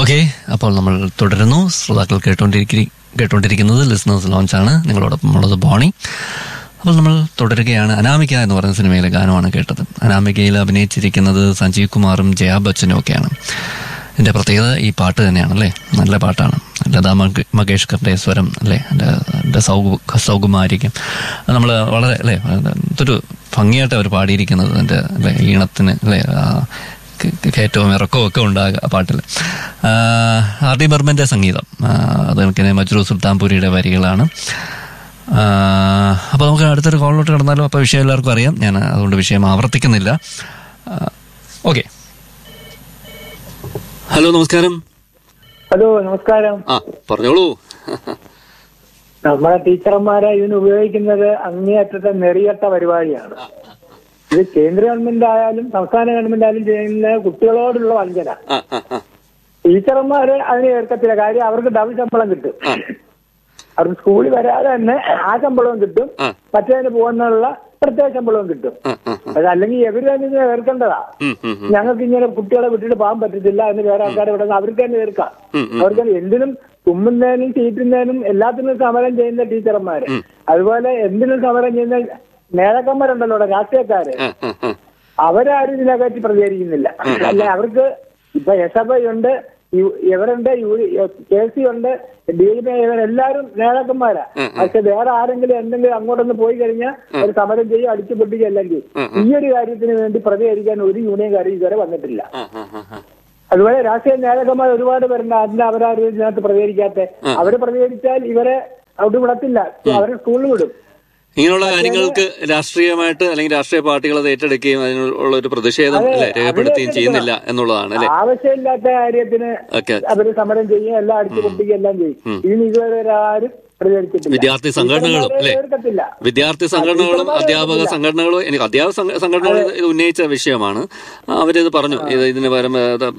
Okay അപ്പോൾ നമ്മൾ തുടരുന്നു ശ്രോതാക്കൾ കേട്ടോണ്ടിരിക്കുന്ന കേട്ടോണ്ടിരിക്കുന്നത് ലിസണേഴ്സ് ലോഞ്ചാണ് നിങ്ങളോടൊപ്പം ഉള്ളത് ബോണി അപ്പോൾ നമ്മൾ തുടരുകയാണ് അനാമിക എന്ന് പറയുന്ന സിനിമയിലെ ഗാനമാണ് കേട്ടത് അനാമികയിൽ അഭിനയിച്ചിരിക്കുന്നത് സഞ്ജീവ് കുമാറും ജയാ ബച്ചനും ഒക്കെയാണ് എൻ്റെ പ്രത്യേകത ഈ പാട്ട് തന്നെയാണ് അല്ലേ നല്ല പാട്ടാണ് ലതാ മങ്ക- മങ്കേഷ്കറുടെ സ്വരം അല്ലേ എൻ്റെ എൻ്റെ സൗകു സൗകുമാരിക്കും നമ്മൾ വളരെ അല്ലേ ഇതൊരു ഭംഗിയായിട്ട് അവർ പാടിയിരിക്കുന്നത് എൻ്റെ അല്ലേ ഈണത്തിന് അല്ലേ ആ, ക- കയറ്റവും ഇറക്കവും ഒക്കെ ഉണ്ടാകുക ആ പാട്ടിൽ ആർ ഡി ബർമന്റെ സംഗീതം ആ, അത് കണക്കിന് മജ്റൂ സുൽത്താൻപുരിയുടെ വരികളാണ് അപ്പോൾ നമുക്ക് അടുത്തൊരു കോളിലോട്ട് കിടന്നാലും അപ്പോൾ വിഷയം എല്ലാവർക്കും അറിയാം ഞാൻ അതുകൊണ്ട് വിഷയം ആവർത്തിക്കുന്നില്ല ഓക്കെ ഹലോ നമസ്കാരം ഹലോ നമസ്കാരം ആ പറഞ്ഞോളൂ നമ്മളെ ടീച്ചർമാരെ ഇതിന് ഉപയോഗിക്കുന്നത് അങ്ങേയറ്റത്തെ നെറിയട്ട പരിപാടിയാണ് ഇത് കേന്ദ്ര ഗവൺമെന്റ് ആയാലും സംസ്ഥാന ഗവൺമെന്റ് ആയാലും ചെയ്യുന്ന കുട്ടികളോടുള്ള വഞ്ചന ആ ആ ആ ടീച്ചർമാര് അതിന് ഏർക്കത്തില്ല കാര്യം അവർക്ക് ഡബിൾ ശമ്പളം കിട്ടും അവർക്ക് സ്കൂളിൽ വരാതെ തന്നെ ആ ശമ്പളവും കിട്ടും ആ. മറ്റേതിന് പോകുന്നുള്ള പ്രത്യേക ശമ്പളവും കിട്ടും ആ ആ അതല്ലെങ്കിൽ എവര് തന്നെ ഇതിനെ ഏർക്കേണ്ടതാ ഉം, ഉം, ഉം. ഞങ്ങൾക്ക് ഇങ്ങനെ കുട്ടികളെ വിട്ടിട്ട് പോകാൻ പറ്റത്തില്ല എന്ന് വേറെ ആൾക്കാരെ വിടുന്ന അവർക്ക് തന്നെ തീർക്കാം ഉം, ഉം. അവർക്ക് തന്നെ എന്തിനും തുമ്മുന്നതിനും ചീറ്റുന്നതിനും എല്ലാത്തിനും സമരം ചെയ്യുന്ന ടീച്ചർമാര് അതുപോലെ എന്തിനും സമരം ചെയ്യുന്ന നേതാക്കന്മാരുണ്ടല്ലോ ഇവിടെ രാഷ്ട്രീയക്കാര് ആ, ആ, ആ. അവരാരും ഇതിനെപ്പറ്റി പ്രതികരിക്കുന്നില്ല അല്ല അവർക്ക് ഇപ്പൊ എസ് എഫ് ഐ ഉണ്ട് യു- ഇവരുണ്ട് കെ സി ഉണ്ട് ഡി എം എ ഇവരെല്ലാരും നേതാക്കന്മാരാ പക്ഷെ വേറെ ആരെങ്കിലും എന്തെങ്കിലും അങ്ങോട്ടൊന്ന് പോയി കഴിഞ്ഞാൽ ഒരു സമരം ചെയ്യും അടിച്ചു പൊട്ടിക്കുക എല്ലാം ചെയ്യും ഈ ഒരു കാര്യത്തിന് വേണ്ടി പ്രതികരിക്കാൻ ഒരു യൂണിയൻകാരും ഇതുവരെ വന്നിട്ടില്ല ആ, ആ, ആ, ആ. അതുപോലെ രാഷ്ട്രീയ നേതാക്കന്മാർ ഒരുപാട് പേരുണ്ട് അതിന്റെ അവരാരും ഇതിനകത്ത് പ്രതികരിക്കാത്ത അവര് പ്രതികരിച്ചാൽ ഇവരെ അവിടെ വിടത്തില്ല അവരെ സ്കൂളിൽ വിടും ഇങ്ങനെയുള്ള കാര്യങ്ങൾക്ക് രാഷ്ട്രീയമായിട്ട് അല്ലെങ്കിൽ രാഷ്ട്രീയ പാർട്ടികൾ അത് ഏറ്റെടുക്കുകയും അതിനുള്ള ഒരു പ്രതിഷേധം അതെ, അല്ലെ രേഖപ്പെടുത്തുകയും അതിലേക്ക് ചെയ്യുന്നില്ല എന്നുള്ളതാണ് അല്ലെ ആവശ്യമില്ലാത്ത കാര്യത്തിന് ഓക്കെ അവര് സമരം ചെയ്യും എല്ലാം അടിച്ചു പൊട്ടിക്കുക എല്ലാം ചെയ്യും ഇതിന് ഇതുവരെ വരെ ആരും പ്രതികരിച്ചിട്ടില്ല വിദ്യാർത്ഥി സംഘടനകളും ടീച്ചർമാരെ അല്ലെ എതിർക്കത്തില്ല. വിദ്യാർത്ഥി സംഘടനകളും ടീച്ചർമാരെ അധ്യാപക എതിർക്കില്ല. സംഘടനകളും എനിക്ക് അധ്യാപക സംഘ- സംഘടനകൾ ഇത് ഉന്നയിച്ച വിഷയമാണ് ആ, അവരിത് പറഞ്ഞു ഇത് ഇതിന് പകരം ഏ, ത-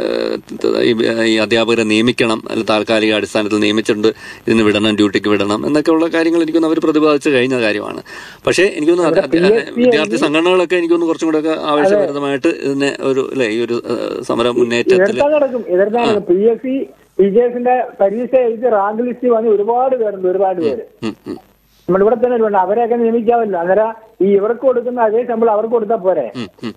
ഏ, ഈ ഈ അധ്യാപകരെ നിയമിക്കണം അല്ല താൽക്കാലിക അടിസ്ഥാനത്തിൽ നിയമിച്ചിട്ടുണ്ട് ഇതിന് വിടണം ഡ്യൂട്ടിക്ക് വിടണം എന്നൊക്കെയുള്ള കാര്യങ്ങൾ എനിക്കൊന്ന് അവർ പ്രതിപാദിച്ച് കഴിഞ്ഞ കാര്യമാണ് പക്ഷേ എനിക്കൊന്ന് അത് അത് വിദ്യാർത്ഥി സംഘടനകളൊക്കെ എനിക്കൊന്ന് കുറച്ചും കൂടെ ഒക്കെ ആവശ്യപരമായിട്ട് ഇതിനെ ഒരു അല്ലെ ഈ ഒരു ഏ, സമര മുന്നേറ്റത്തിൽ എതിർത്താൻ നടക്കും എതിർത്താൻ നടക്കും P S C P G എസിന്റെ പരീക്ഷ എഴുതി റാങ്ക് ലിസ്റ്റ് വന്ന് ഒരുപാട് പേരുണ്ട് ഒരുപാട് പേര് ഉം, ഉം, നമ്മുടെ ഇവിടെ തന്നെ ഉണ്ട് അവരെയൊക്കെ നിയമിക്കാമല്ലോ അന്നേരം ഈ ഇവർക്ക് കൊടുക്കുന്ന അതേ ശമ്പളം അവർക്ക് കൊടുത്താൽ പോരെ ഉം, ഉം.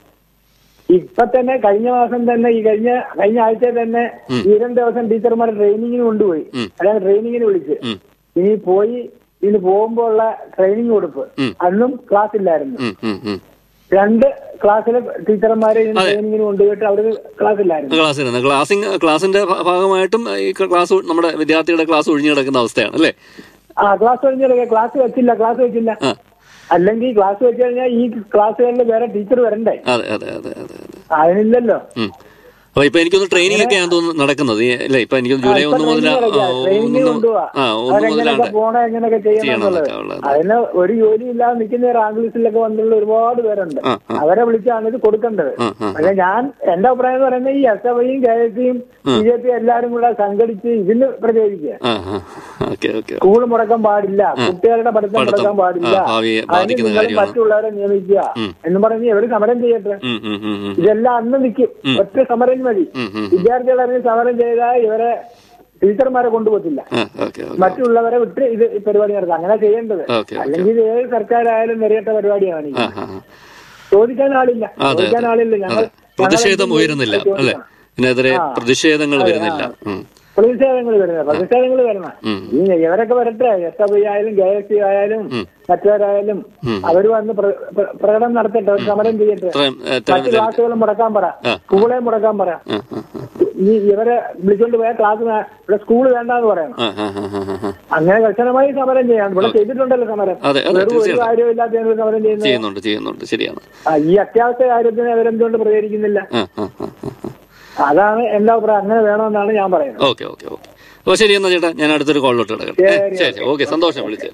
ഇപ്പൊ തന്നെ കഴിഞ്ഞ മാസം തന്നെ ഈ കഴിഞ്ഞ കഴിഞ്ഞ ആഴ്ച തന്നെ ഈ രണ്ട് ദിവസം ടീച്ചർമാരെ ട്രെയിനിങ്ങിന് കൊണ്ടുപോയി അതായത് ട്രെയിനിങ്ങിന് വിളിച്ച് ഉം. ഇനി പോയി ഇതിന് പോകുമ്പോ ഉള്ള ട്രെയിനിങ് കൊടുപ്പ് അന്നും ക്ലാസ് ഇല്ലായിരുന്നു ഉം, ഉം, ഉം. രണ്ട് ക്ലാസ്സിലെ ടീച്ചർമാരെ ഇതിന് ട്രെയിനിങ്ങിന് കൊണ്ടുപോയിട്ട് അവർക്ക് ക്ലാസ് ഇല്ലായിരുന്നു ക്ലാസ്സിരുന്ന് ക്ലാസ്സിങ് ക്ലാസ്സിന്റെ ഭ- ഭാഗമായിട്ടും ഈ ക്ലാസ് നമ്മുടെ വിദ്യാർത്ഥികളുടെ ക്ലാസ് ഒഴിഞ്ഞു കിടക്കുന്ന അവസ്ഥയാണ് അല്ലേ ആ ക്ലാസ് കഴിഞ്ഞാൽ ക്ലാസ് വെച്ചില്ല ക്ലാസ് വെച്ചില്ല ആ അല്ലെങ്കിൽ ക്ലാസ് വെച്ച് കഴിഞ്ഞാൽ ഈ ക്ലാസ്സുകളിൽ വേറെ ടീച്ചർ വരണ്ടേ അതെ അതെ അതെ അതെ അതെ അതിനില്ലല്ലോ ഉം. അപ്പൊ ഇപ്പൊ എനിക്കൊന്ന് ട്രെയിനിങ് ഒക്കെ ഞാൻ തോന്നുന്നു നടക്കുന്നത് ഈ- അല്ലേ ഇപ്പൊ എനിക്ക് ജൂലൈ ഒന്ന് മുതൽ ട്രെയിനിങ് കൊണ്ടുപോവാ ആ ഒന്ന് അവരെങ്ങനെയൊക്കെ മുതലാണ്ട് പോണേ എങ്ങനെയൊക്കെ ചെയ്യണം എന്നുള്ളത് ചെയ്യണമെന്നൊക്കെ ഉള്ളത് അതിന് ഒരു ജോലി ഇല്ലാതെ നിൽക്കുന്ന റാങ്ക് ലിസ്റ്റിലൊക്കെ വന്നിട്ടുള്ള ഒരുപാട് പേരുണ്ട് ആ, ആ. അവരെ വിളിച്ചാണ് ഇത് കൊടുക്കേണ്ടത് ആ, ആ. പക്ഷെ ഞാൻ എന്റെ അഭിപ്രായം എന്ന് പറയുന്നത് ഈ എസ് എഫ് ഐയും കെ എസ് സിയും ബി ജെ പി എല്ലാരും കൂടെ സംഘടിച്ച് ഇതിന് പ്രതികരിക്കുക ആ ആ ഓക്കെ ഓക്കെ സ്കൂൾ മുടക്കാൻ പാടില്ല കുട്ടികളുടെ പഠിത്തം പഠിത്തം, മുടക്കാൻ പാടില്ല ആ, ഭാവിയെ അതിന് ബാധിക്കുന്ന നിങ്ങൾ കാര്യമാണ്. മറ്റുള്ളവരെ നിയമിക്കുക എന്ന് പറഞ്ഞ് ഇവര് സമരം ചെയ്യട്ടെ ഉം, ഉം, ഉം, ഉം. ഇതെല്ലാം അന്ന് നിൽക്കും ഒറ്റ സമരം മതി ഉം, ഉം. വിദ്യാർത്ഥികൾ അറിഞ്ഞ് സമരം ചെയ്താൽ ഇവരെ ടീച്ചർമാരെ കൊണ്ടുപോകത്തില്ല ആ ഓക്കെ ഓക്കെ മറ്റുള്ളവരെ വിട്ട് ഇത് ഈ പരിപാടി നടത്തുക അങ്ങനെ ചെയ്യേണ്ടത് ഓക്കെ, ഓക്കെ. അല്ലെങ്കിൽ ഇത് ഏത് സർക്കാരായാലും നിറയേണ്ട പരിപാടിയാണ് ഇത്. ആ ആ ആ. ചോദിക്കാൻ ആളില്ല അതെ ചോദിക്കാൻ ആളില്ല ഞങ്ങൾ അതെ പ്രതിഷേധം ഉയരുന്നില്ല അല്ലെ ഇതിനെതിരെ പ്രതിഷേധങ്ങൾ വരുന്നില്ല ഉം. പ്രതിഷേധങ്ങൾ വരുന്നത് പ്രതിഷേധങ്ങൾ വരണം ഉം. ഈ ഇവരൊക്കെ വരട്ടെ എസ് എഫ് ഐ ആയാലും കെ എസ് സി ആയാലും മറ്റവരായാലും അവർ വന്ന് പ്ര- പ്ര- പ്രകടനം നടത്തട്ടെ ഒരു സമരം ചെയ്യട്ടെ ഇത്രയും ഇത്രയും മറ്റു ക്ലാസ്സുകൾ മുടക്കാൻ പറ സ്കൂളെ മുടക്കാൻ പറ ആ ആ ആ. ഈ ഇവരെ വിളിച്ചോണ്ട് പോയ ക്ലാസ് വേ- ഇവിടെ സ്കൂൾ വേണ്ടെന്ന് പറയണം ആ ആ ആ ആ ആ. അങ്ങനെ കർശനമായി സമരം ചെയ്യാം ഇവിടെ ചെയ്തിട്ടുണ്ടല്ലോ സമരം അതെ അതെ വെറും ഒരു തീർച്ചയായിട്ടും കാര്യമില്ലാത്ത സമരം ചെയ്യുന്നത് ചെയ്യുന്നുണ്ട് ചെയ്യുന്നുണ്ട് ശരിയാണ് ആ, ഈ അത്യാവശ്യ കാര്യത്തിന് അവരെന്തുകൊണ്ട് പ്രതികരിക്കുന്നില്ല ആ ആ ആ ആ ആ. അതാണ് എന്റെ അഭിപ്രായം അങ്ങനെ വേണമെന്നാണ് ഞാൻ പറയുന്നത് ഓക്കെ ഓക്കെ ഓക്കെ അപ്പോൾ ശരി എന്നാ ചേട്ടാ ഞാൻ അടുത്തൊരു കോളിലോട്ട് കിടക്കട്ടെ ഏ, ശരി ശരി ഓക്കെ സന്തോഷം വിളിച്ചത്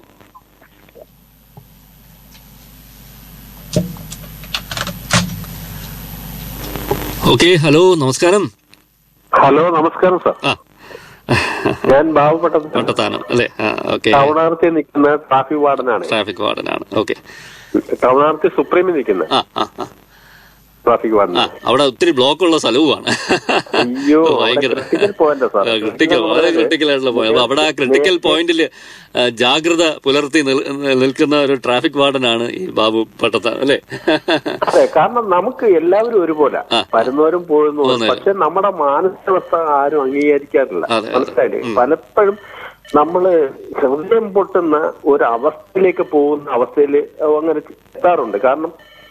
ഓക്കെ ഹലോ നമസ്കാരം ഹലോ നമസ്കാരം സാർ ആ ഞാൻ ബാബുപട്ടത്തിൽ വട്ടത്താനം അല്ലേ ആ ഓക്കെ ടൗണാർത്തി നിൽക്കുന്ന ട്രാഫിക് വാർഡനാണ് ട്രാഫിക് വാർഡനാണ് ഓക്കെ ടൗണാർത്തി സുപ്രീമിൽ നിൽക്കുന്നത് ആ ആ ആ ട്രാഫിക് ആ വാർഡിന് അവിടെ ഒത്തിരി ബ്ലോക്ക് ഉള്ള സ്ഥലവുമാണ് അയ്യോ ഭയങ്കര ക്രിട്ടിക്കൽ പോയിന്റ് സാർ ക്രിട്ടിക്കൽ വളരെ ക്രിട്ടിക്കൽ ആയിട്ടുള്ള പോയിന്റ് അപ്പൊ അവിടെ ആ ക്രിട്ടിക്കൽ പോയിന്റിൽ ജാഗ്രത പുലർത്തി നിൽ- നിൽക്കുന്ന ഒരു ട്രാഫിക് വാർഡനാണ് ഈ ബാബു പട്ടത്ത അല്ലേ അതെ കാരണം നമുക്ക് എല്ലാവരും ഒരുപോലെ ആ. വരുന്നവരും പോകുന്നവരും പോകുന്നവരും. പക്ഷെ നമ്മുടെ മാനസികാവസ്ഥ ആരും അംഗീകരിക്കാറില്ല അതെ, അതെ. മനസ്സിലായില്ലേ പലപ്പോഴും നമ്മള് ഹൃദയം പൊട്ടുന്ന ഒരു അവസ്ഥയിലേക്ക് പോകുന്ന അവസ്ഥയിൽ അങ്ങനെ എത്താറുണ്ട് കാരണം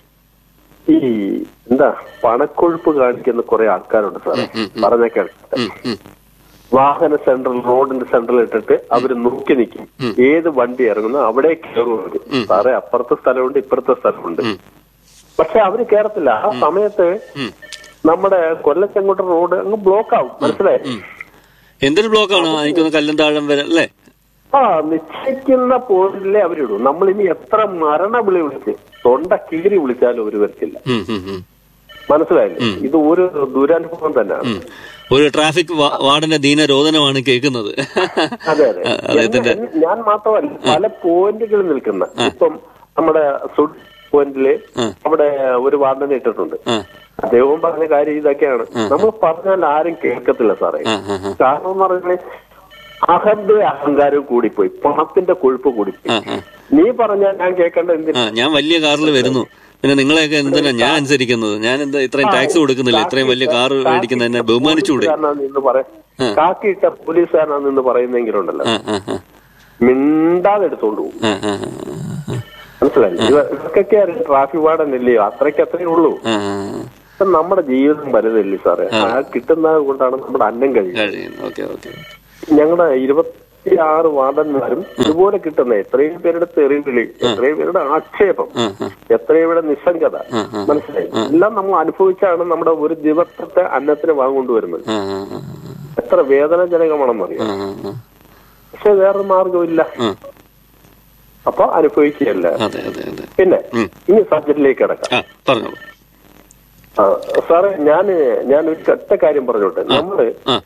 ഈ എന്താ പണക്കൊഴുപ്പ് കാണിക്കുന്ന കുറെ ആൾക്കാരുണ്ട് സാറേ പറഞ്ഞ കേൾക്കട്ടെ ഉം, ഉം. വാഹന സെൻട്രൽ റോഡിന്റെ സെൻട്രൽ ഇട്ടിട്ട് അവര് നോക്കി നിൽക്കും ഏത് വണ്ടി ഇറങ്ങുന്നു അവിടെ കയറും സാറേ അപ്പുറത്തെ സ്ഥലമുണ്ട് ഇപ്പുറത്തെ സ്ഥലമുണ്ട് പക്ഷെ അവര് കേറത്തില്ല ആ സമയത്ത് നമ്മുടെ കൊല്ലച്ചെങ്കോട്ട റോഡ് അങ്ങ് ബ്ലോക്ക് ആവും മനസ്സിലായി എന്തൊരു ബ്ലോക്കാണ് എനിക്കൊന്ന് കല്ലും താഴം വരെ അല്ലേ ആ നിശ്ചയിക്കുന്ന പോയിന്റിലെ അവരിടും നമ്മൾ ഇനി എത്ര മരണ വിളി വിളിച്ച് തൊണ്ട കീറി വിളിച്ചാലും ഒരു വരത്തില്ല ഉം, ഉം, ഉം. മനസ്സിലായില്ലേ ഇത് ഒരു ദുരനുഭവം തന്നെയാണ് ഒരു ട്രാഫിക് വാ- വാർഡിന്റെ ദീനരോധനമാണ് കേൾക്കുന്നത് അതെ അതെ ആ, അദ്ദേഹത്തിന്റെ എന്നെ- ഞാൻ മാത്രമല്ല പല പോയിന്റുകളിൽ നിൽക്കുന്ന ഇപ്പം നമ്മുടെ സുഡ് പോയിന്റില് അവിടെ ഒരു വാർഡിനെ ഇട്ടിട്ടുണ്ട് ആ, അദ്ദേഹവും പറഞ്ഞ കാര്യം ഇതൊക്കെയാണ് നമ്മൾ പറഞ്ഞാൽ ആരും കേൾക്കത്തില്ല സാറേ ആ, ആ, ആ. കാരണം എന്ന് പറഞ്ഞാൽ അഹന്ത അഹങ്കാരവും കൂടിപ്പോയി പണത്തിന്റെ കൊഴുപ്പ് കൂടിപ്പോയി ആ, ആ. നീ പറഞ്ഞാൽ ഞാൻ കേൾക്കേണ്ട എന്തിനാ ആ ഞാൻ വലിയ കാറിൽ വരുന്നു പിന്നെ നിങ്ങളെയൊക്കെ എന്തിനാ ഞാൻ അനുസരിക്കുന്നത് ഞാൻ എന്താ ഇത്രയും ടാക്സ് കൊടുക്കുന്നില്ല ഇത്രയും വലിയ കാർ മേടിക്കുന്നതിനെ ബഹുമാനിച്ചുകൂടെ പോലീസുകാരനാ നിന്ന് പറ- കാക്കിയിട്ട പോലീസുകാരനാ നിന്ന് പറയുന്നെങ്കിലുണ്ടല്ലോ ആ ആ ആ മിണ്ടാതെ എടുത്തോണ്ട് പോകും ആ, ആ, ആ, മനസ്സിലായി ഇവർക്കൊക്കെ അറിയാം ട്രാഫിക് വാർഡനല്ലയോ അത്രയ്ക്ക് അത്രേ ഉള്ളൂ ആ, ഇപ്പൊ നമ്മുടെ ജീവിതം വലുതല്ലേ സാറേ ആ കിട്ടുന്നത് കൊണ്ടാണ് നമ്മുടെ അന്നം കഴിയുന്നത് കഴിയുന്നു ഓക്കെ ഓക്കെ ഞങ്ങളുടെ ഇരുപത്തിയാറ് വാർഡന്മാരും ഇതുപോലെ കിട്ടുന്ന എത്രയും പേരുടെ തെറിവിളി എത്രയും പേരുടെ ആക്ഷേപം ആ, ആ, എത്രയും പേരുടെ നിസ്സംഗത മനസ്സിലായി എല്ലാം നമ്മൾ അനുഭവിച്ചാണ് നമ്മുടെ ഒരു ദിവസത്തെ അന്നത്തിന് വാങ്ങിക്കൊണ്ടുവരുന്നത് ആ, ആ, ആ, എത്ര വേദനാജനകമാണെന്നറിയാം ആ, ആ, പക്ഷെ വേറൊരു മാർഗമില്ല ആ. അപ്പൊ അനുഭവിക്കുകയല്ല അതെ അതെ അതെ പിന്നെ ഉം. ഇനി സബ്ജക്റ്റിലേക്ക് കിടക്കാം ആ പറഞ്ഞോളൂ ആ, സാറേ ഞാന് ഞാൻ ഒരു ഒറ്റ കാര്യം പറഞ്ഞോട്ടെ നമ്മള് ആ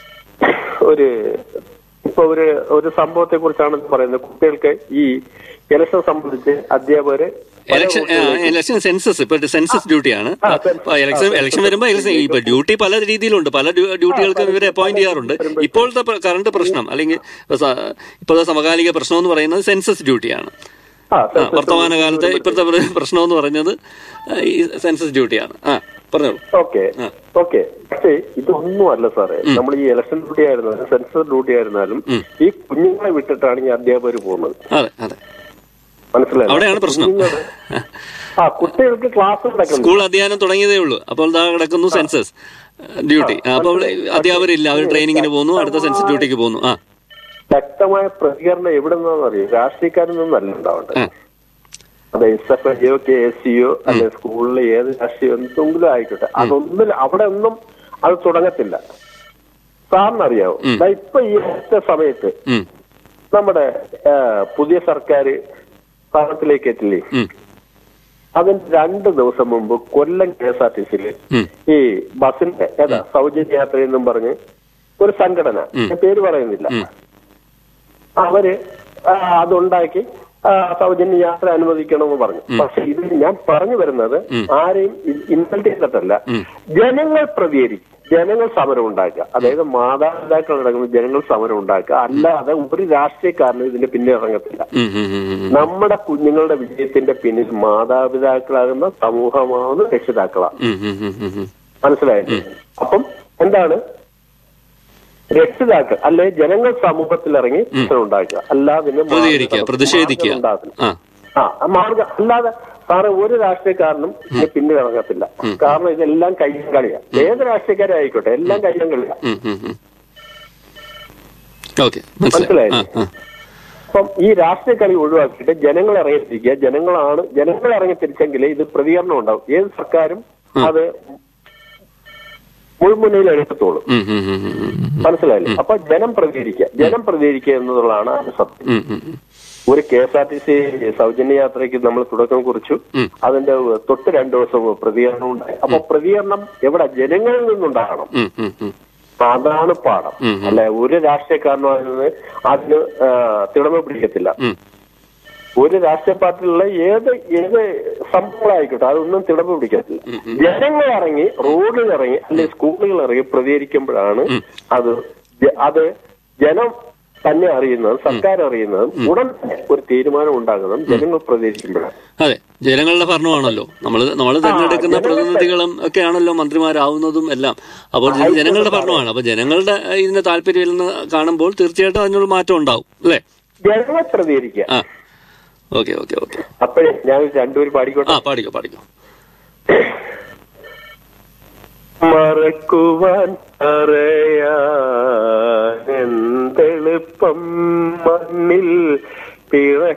ഒരു ഇപ്പൊ ഒരു ഒരു സംഭവത്തെ കുറിച്ചാണ് പറയുന്നത് കുട്ടികൾക്ക് ഈ ഇലക്ഷൻ സംബന്ധിച്ച് അധ്യാപകര് പല ഇലക്ഷൻ റൂട്ടുകളിലേക്ക് ഇലക്ഷൻ സെൻസസ് ഇപ്പൊ സെൻസസ് ഡ്യൂട്ടിയാണ് ആ, census. ഇലക്ഷൻ ഇലക്ഷൻ വരുമ്പോ ഇലക്ഷൻ ഇപ്പൊ ഡ്യൂട്ടി പല രീതിയിലുണ്ട് പല ഡ്യൂ- ഡ്യൂട്ടികൾക്ക് ഇവരെ അപ്പോയിന്റ് ചെയ്യാറുണ്ട് ഇപ്പോഴത്തെ പ്ര- കറണ്ട് പ്രശ്നം അല്ലെങ്കിൽ ഇപ്പൊ സ- ഇപ്പോഴത്തെ സമകാലിക പ്രശ്നം എന്ന് പറയുന്നത് സെൻസസ് ഡ്യൂട്ടിയാണ് ആ, ആ, census വർത്തമാനകാലത്തെ ഇപ്പോഴത്തെ പ്ര- പ്രശ്നം എന്ന് പറയുന്നത് ഈ സെൻസസ് ഡ്യൂട്ടിയാണ് ആ പറഞ്ഞോളൂ ഓക്കെ ഓക്കെ പക്ഷേ ഇതൊന്നും അല്ല സാറേ നമ്മൾ ഈ ഇലക്ഷൻ ഡ്യൂട്ടി ആയിരുന്നാലും സെൻസർ ഡ്യൂട്ടി ആയിരുന്നാലും ഈ കുഞ്ഞുങ്ങളെ വിട്ടിട്ടാണ് ഈ അധ്യാപകർ പോകുന്നത് അതെ അതെ മനസ്സിലായോ അവിടെയാണ് പ്രശ്നം കുഞ്ഞുങ്ങള് ആ കുട്ടികൾക്ക് ക്ലാസ് നടക്കുന്നു സ്കൂൾ അധ്യയനം തുടങ്ങിയതേ ഉള്ളൂ അപ്പോൾ ദാ കിടക്കുന്നു സെൻസസ് ഡ്യൂട്ടി അപ്പോൾ അധ്യാപകരില്ല അവർ ട്രെയിനിങ്ങിന് പോകുന്നു അടുത്ത സെൻസസ് ഡ്യൂട്ടിക്ക് പോകുന്നു ആ ശക്തമായ പ്രതികരണം എവിടെ നിന്നാണെന്നറിയോ രാഷ്ട്രീയക്കാരിൽ നിന്നല്ല ഉണ്ടാവേണ്ടത് ആ. അത് എസ് എഫ് ഐയോ കെ എസ് സിയോ അല്ലെ സ്കൂളിലെ ഏത് രാഷ്ട്രീയം എന്തെങ്കിലും ആയിക്കോട്ടെ അതൊന്നും അവിടെ ഒന്നും അത് തുടങ്ങത്തില്ല സാറിനറിയാവോ ദാ ഇപ്പൊ ഈ ഒറ്റ സമയത്ത് ഉം, നമ്മുടെ ആ, പുതിയ സർക്കാർ ഭരണത്തിലേക്ക് എത്തില്ലേ ഉം, അതിന് രണ്ട് ദിവസം മുമ്പ് Kollam K S R T സിയില് ഉം. ഈ ബസിന്റെ ഏതാ സൗജന്യ യാത്ര എന്നും പറഞ്ഞ് ഒരു സംഘടന ഞാൻ പേര് പറയുന്നില്ല അവര് ആ, അതുണ്ടാക്കി ആ, സൗജന്യ യാത്ര അനുവദിക്കണമെന്ന് പറഞ്ഞു പക്ഷെ ഇത് ഞാൻ പറഞ്ഞു വരുന്നത് ആരെയും ഇൻസൾട്ട് ചെയ്തിട്ടല്ല ജനങ്ങൾ പ്രതികരിക്കും ജനങ്ങൾ സമരം ഉണ്ടാക്കുക അതായത് മാതാപിതാക്കൾ അടങ്ങുന്ന ജനങ്ങൾ സമരം ഉണ്ടാക്കുക അല്ലാതെ ഒരു രാഷ്ട്രീയക്കാരനും ഇതിന്റെ പിന്നിൽ ഇറങ്ങത്തില്ല ഉം, ഉം, ഉം, ഉം. നമ്മുടെ കുഞ്ഞുങ്ങളുടെ വിജയത്തിന്റെ പിന്നിൽ മാതാപിതാക്കളാകുന്ന സമൂഹമാകുന്ന രക്ഷിതാക്കളാണ് ഉം, ഉം, ഉം, ഉം, ഉം. മനസ്സിലായില്ലേ അപ്പം എന്താണ് രക്ഷിതാക്കൾ അല്ലെ ജനങ്ങൾ സമൂഹത്തിൽ ഇറങ്ങി പ്രശ്നം ഉണ്ടാക്കുക അല്ലാതെ പിന്നെ പ്രതികരിക്കുക മാർഗ്ഗം പ്രതിഷേധിക്കുക ഉണ്ടാകത്തില്ല. ആ ആ ആ മാർഗം അല്ലാതെ സാറ് ഒരു രാഷ്ട്രീയക്കാരനും ഇതിന് പിന്നിൽ ഇറങ്ങത്തില്ല കാരണം ഇതെല്ലാം കയ്യം കളിയാ ഏത് രാഷ്ട്രീയക്കാരും ആയിക്കോട്ടെ എല്ലാം കയ്യം കളിയാ ഉം, ഉം, ഉം. ഓക്കെ മനസ്സിലായി മനസ്സിലായില്ലേ? ആ ആ അപ്പം ഈ രാഷ്ട്രീയ കളി ഒഴിവാക്കിയിട്ട് ജനങ്ങൾ ഇറങ്ങിത്തിരിക്കുക ജനങ്ങളാണ് ജനങ്ങൾ ഇറങ്ങി തിരിച്ചെങ്കിലേ ഇത് പ്രതികരണം ഉണ്ടാവും ഏത് സർക്കാരും അത് മുൾമുനയിൽ എടുക്കത്തുള്ളൂ ഉം, ഉം, ഉം, ഉം, ഉം. മനസ്സിലായില്ലേ അപ്പൊ ജനം പ്രതികരിക്കുക ജനം പ്രതികരിക്കുക എന്നുള്ളതാണ് അതിന്റെ സത്യം ഉം, ഉം, ഉം. ഒരു K S R T C സൗജന്യ യാത്രയ്ക്ക് നമ്മൾ തുടക്കം കുറിച്ചു അതിന്റെ തൊട്ട് രണ്ടു ദിവസം പ്രതികരണം ഉണ്ടായി അപ്പൊ പ്രതികരണം എവിടെ ജനങ്ങളിൽ നിന്നുണ്ടാകണം ഉം, ഉം, ഉം. അതാണ് പാഠം അല്ലെ ഒരു രാഷ്ട്രീയക്കാരനും അതിന് അതിന് ആ, തിളമ പിടിക്കത്തില്ല ഉം. ഒരു രാഷ്ട്രീയ പാർട്ടിയിലുള്ള ഏത് ഏത് സംഭവങ്ങളായിക്കോട്ടെ അതൊന്നും തിടമ്പ് പിടിക്കത്തില്ല ജനങ്ങൾ ഇറങ്ങി റോഡിൽ ഇറങ്ങി അല്ലെങ്കിൽ സ്കൂളുകൾ ഇറങ്ങി പ്രതികരിക്കുമ്പോഴാണ് അത് ജ- അത് ജനം തന്നെ അറിയുന്നതും സർക്കാർ അറിയുന്നതും ഉടൻ തന്നെ ഒരു തീരുമാനം ഉണ്ടാകുന്നതും ജനങ്ങൾ പ്രതികരിക്കുമ്പോഴാണ് അതെ ജനങ്ങളുടെ ഭരണമാണല്ലോ നമ്മൾ നമ്മൾ തിരഞ്ഞെടുക്കുന്ന ജനങ്ങളുടെ- പ്രതിനിധികളും ഒക്കെ ആണല്ലോ മന്ത്രിമാരാവുന്നതും എല്ലാം അപ്പോൾ ഇത് ജനങ്ങളുടെ ഭരണമാണ് അപ്പൊ ജനങ്ങളുടെ ഏഹ്, ഇതിന് താല്പര്യമില്ലെന്ന് കാണുമ്പോൾ തീർച്ചയായിട്ടും അതിനുള്ള മാറ്റം ഉണ്ടാവും അല്ലേ ജനങ്ങൾ പ്രതികരിക്കുക ആ ഓക്കെ ഓക്കെ ഓക്കെ അപ്പോഴേ ഞാൻ രണ്ടുപേരും പാടിക്കോട്ടെ ആ പാടിക്കോ പാടിക്കോ മറക്കുവാൻ പറയാൻ എന്തെളുപ്പം മണ്ണിൽ പിറ